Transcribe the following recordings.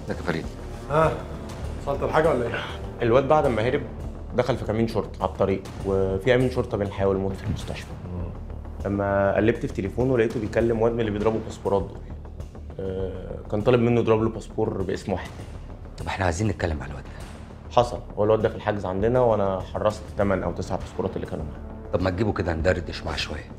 ازيك يا فريد ها وصلت الحاجه ولا ايه؟ الواد بعد ما هرب دخل في كمين شرطه على الطريق وفي امين شرطه بين الحياه والموت في المستشفى لما قلبت في تليفونه لقيته بيكلم واد من اللي بيضربوا باسبورات دول آه، كان طالب منه يضرب له باسبور باسم واحد طب احنا عايزين نتكلم على الواد ده حصل هو الواد ده في الحجز عندنا وانا حرصت 8 او 9 باسبورات اللي كانوا معاه طب ما تجيبه كده ندردش معاه شويه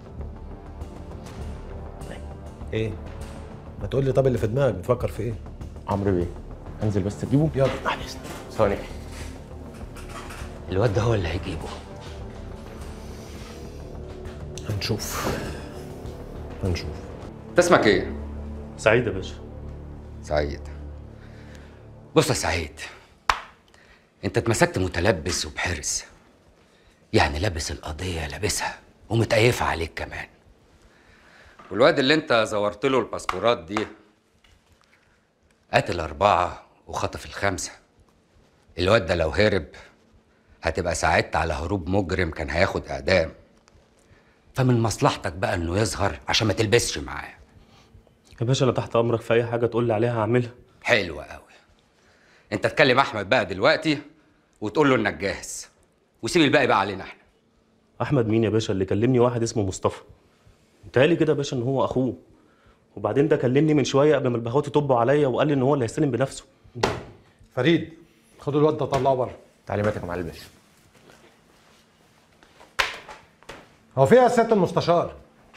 ايه؟ ما تقول لي طب اللي في دماغك بتفكر في ايه؟ عمرو بيه انزل بس تجيبه يلا بعد اذنك ثواني الواد ده هو اللي هيجيبه هنشوف هنشوف انت اسمك ايه سعيد يا باشا سعيد بص يا سعيد انت اتمسكت متلبس وبحرص يعني لابس القضية لابسها ومتقيفة عليك كمان والواد اللي انت زورت له الباسبورات دي قتل أربعة وخطف الخمسة الواد ده لو هرب هتبقى ساعدت على هروب مجرم كان هياخد إعدام فمن مصلحتك بقى إنه يظهر عشان ما تلبسش معاه يا باشا انا تحت امرك في اي حاجه تقول لي عليها هعملها حلو قوي انت تكلم احمد بقى دلوقتي وتقول له انك جاهز وسيب الباقي بقى علينا احنا احمد مين يا باشا اللي كلمني واحد اسمه مصطفى متهيألي كده يا باشا ان هو اخوه وبعدين ده كلمني من شويه قبل ما البهوات يطبوا عليا وقال لي ان هو اللي هيستلم بنفسه فريد خد الواد ده طلعه بره تعليماتك يا معالي الباشا هو فيها يا سياده المستشار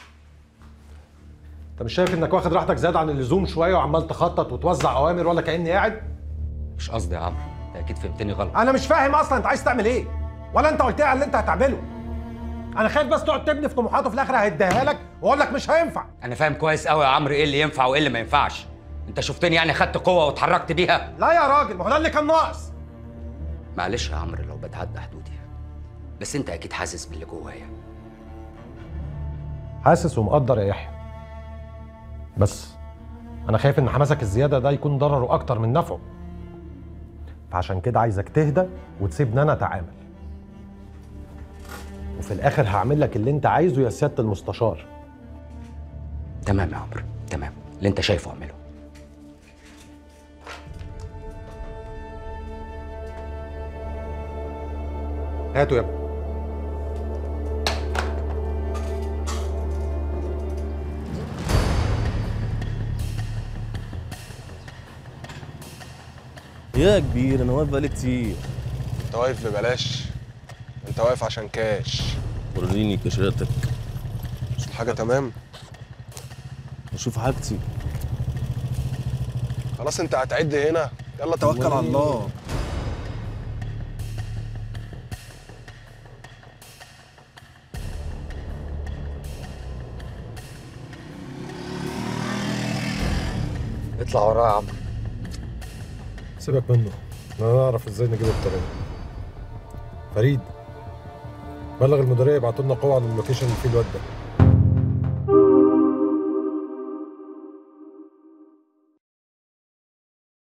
انت مش شايف انك واخد راحتك زياده عن اللزوم شويه وعمال تخطط وتوزع اوامر ولا كاني قاعد مش قصدي يا عمرو انت اكيد فهمتني غلط انا مش فاهم اصلا انت عايز تعمل ايه ولا انت قلت لي على اللي انت هتعمله انا خايف بس تقعد تبني في طموحاته في الاخر هيديها لك واقول لك مش هينفع انا فاهم كويس قوي يا عمرو ايه اللي ينفع وايه اللي ما ينفعش انت شفتني يعني خدت قوه واتحركت بيها لا يا راجل ما هو ده اللي كان ناقص معلش يا عمرو لو بتعدى حدودي بس انت اكيد حاسس باللي جوايا حاسس ومقدر يا يحيى بس انا خايف ان حماسك الزياده ده يكون ضرره اكتر من نفعه فعشان كده عايزك تهدى وتسيبني انا اتعامل وفي الاخر هعمل لك اللي انت عايزه يا سياده المستشار تمام يا عمرو تمام اللي انت شايفه اعمله هاته يا ابني يا كبير انا واقف بقالي كتير انت واقف ببلاش انت واقف عشان كاش وريني كشرتك مش الحاجه تمام اشوف حاجتي خلاص انت هتعد هنا يلا توكل على الله اطلع ورايا يا عمرو سيبك منه انا اعرف ازاي نجيب الطريق فريد بلغ المديريه يبعتوا لنا قوه عن اللوكيشن اللي فيه الواد ده